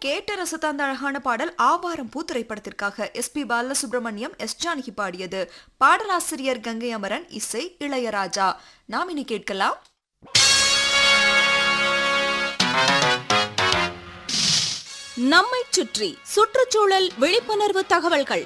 கேட்ட ரசத்த அந்த அழகான பாடல் ஆவாரம் பூ திரைப்படத்திற்காக S P Balasubrahmanyam S Janaki பாடியது பாடலாசிரியர் கங்கை அமரன் இசை இளையராஜா நாம் இனி கேட்கலாம் நம்மைச் சுற்றி சுற்றுச்சூழல் விழிப்புணர்வு தகவல்கள்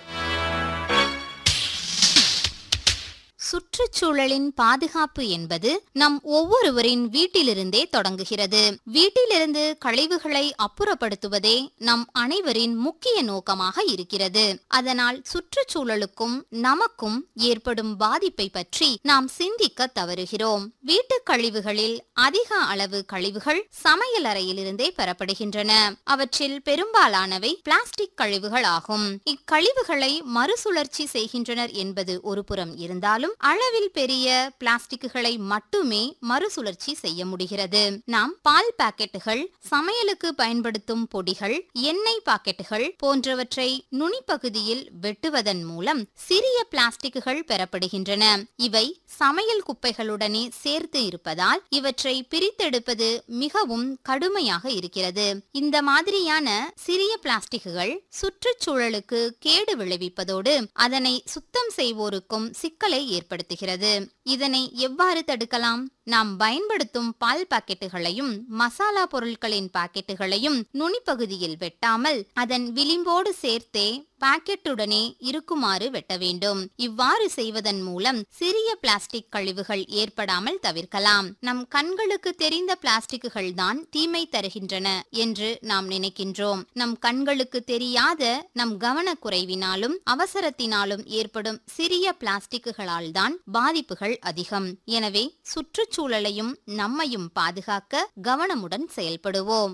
சுற்றுச்சூழலின் பாதுகாப்பு என்பது நம் ஒவ்வொருவரின் வீட்டிலிருந்தே தொடங்குகிறது வீட்டிலிருந்து கழிவுகளை அப்புறப்படுத்துவதே நம் அனைவரின் முக்கிய நோக்கமாக இருக்கிறது அதனால் சுற்றுச்சூழலுக்கும் நமக்கும் ஏற்படும் பாதிப்பை பற்றி நாம் சிந்திக்க தவறுகிறோம் வீட்டுக் கழிவுகளில் அதிக அளவு கழிவுகள் சமையல் அறையிலிருந்தே பெறப்படுகின்றன அவற்றில் பெரும்பாலானவை பிளாஸ்டிக் கழிவுகள் ஆகும் இக்கழிவுகளை மறுசுழற்சி செய்கின்றனர் என்பது ஒரு புறம் இருந்தாலும் அளவில் பெரிய பிளாஸ்டிக்குகளை மட்டுமே மறுசுழற்சி செய்ய முடிகிறது நாம் பால் பாக்கெட்டுகள் சமையலுக்கு பயன்படுத்தும் பொடிகள் எண்ணெய் பாக்கெட்டுகள் போன்றவற்றை நுனிப்பகுதியில் வெட்டுவதன் மூலம் சிறிய பிளாஸ்டிக்குகள் பெறப்படுகின்றன இவை சமையல் குப்பைகளுடனே சேர்த்து இருப்பதால் இவற்றை பிரித்தெடுப்பது மிகவும் கடுமையாக இருக்கிறது இந்த மாதிரியான சிறிய பிளாஸ்டிக்குகள் சுற்றுச்சூழலுக்கு கேடு விளைவிப்பதோடு அதனை சுத்தம் செய்வோருக்கும் சிக்கலை ஏற்படுத்துகிறது இதனை எவ்வாறு தடுக்கலாம் நாம் பயன்படுத்தும் பால் பாக்கெட்டுகளையும் மசாலா பொருட்களின் பாக்கெட்டுகளையும் நுனிப்பகுதியில் வெட்டாமல் அதன் விளிம்போடு சேர்த்தே பாக்கெட்டுடனே இருக்குமாறு வெட்ட வேண்டும் இவ்வாறு செய்வதன் மூலம் சிறிய பிளாஸ்டிக் கழிவுகள் ஏற்படாமல் தவிர்க்கலாம் நம் கண்களுக்கு தெரிந்த பிளாஸ்டிக்குகள் தான் தீமை தருகின்றன என்று நாம் நினைக்கின்றோம் நம் கண்களுக்கு தெரியாத நம் கவனக்குறைவினாலும் அவசரத்தினாலும் ஏற்படும் சிறிய பிளாஸ்டிக்குகளால் தான் பாதிப்புகள் அதிகம் எனவே சுற்றுச்சூழலையும் நம்மையும் பாதுகாக்க கவனமுடன் செயல்படுவோம்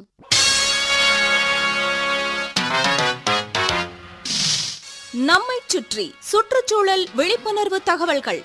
நம்மைச் சுற்றி சுற்றுச்சூழல் விழிப்புணர்வு தகவல்கள்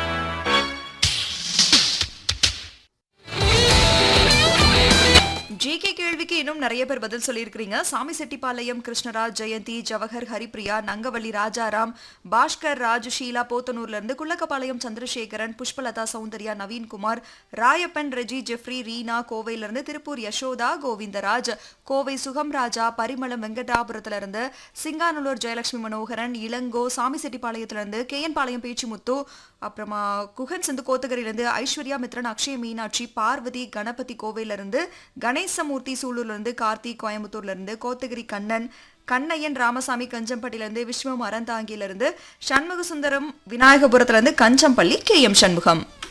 ஜிகே கேள்விக்கு இன்னும் நிறைய பேர் பதில் சொல்லியிருக்கிறீங்க சாமி செட்டிப்பாளையம் கிருஷ்ணராஜ் ஜெயந்தி ஜவஹர் ஹரிப்ரியா நங்கவள்ளி ராஜாராம் பாஸ்கர் ராஜ் ஷீலா போத்தனூர்ல இருந்து குள்ளக்கப்பாளையம் சந்திரசேகரன் புஷ்பலதா சௌந்தர்யா நவீன்குமார் ராயப்பன் ரெஜி ஜெஃப்ரி ரீனா கோவையில இருந்து திருப்பூர் யசோதா கோவிந்தராஜ் கோவை சுகம் ராஜா பரிமளம் வெங்கடாபுரத்துல இருந்து சிங்கானல்லூர் ஜெயலட்சுமி மனோகரன் இளங்கோ சாமி செட்டிப்பாளையத்துல இருந்து கே என் பாளையம் பேச்சுமுத்து அப்புறமா குகன் சிந்து கோத்தகிரில இருந்து ஐஸ்வர்யா மித்ரன் அக்ஷய மீனாட்சி பார்வதி கணபதி கோவையில இருந்து கணேசமூர்த்தி சூலூர்ல இருந்து கார்த்திக் கோயம்புத்தூர்ல இருந்து கோத்தகிரி கண்ணன் கண்ணையன் ராமசாமி கஞ்சம்பட்டில இருந்து விஸ்வம் அறந்தாங்கியில இருந்து சண்முக சுந்தரம் விநாயகபுரத்துல இருந்து கஞ்சம்பள்ளி கே எம் சண்முகம்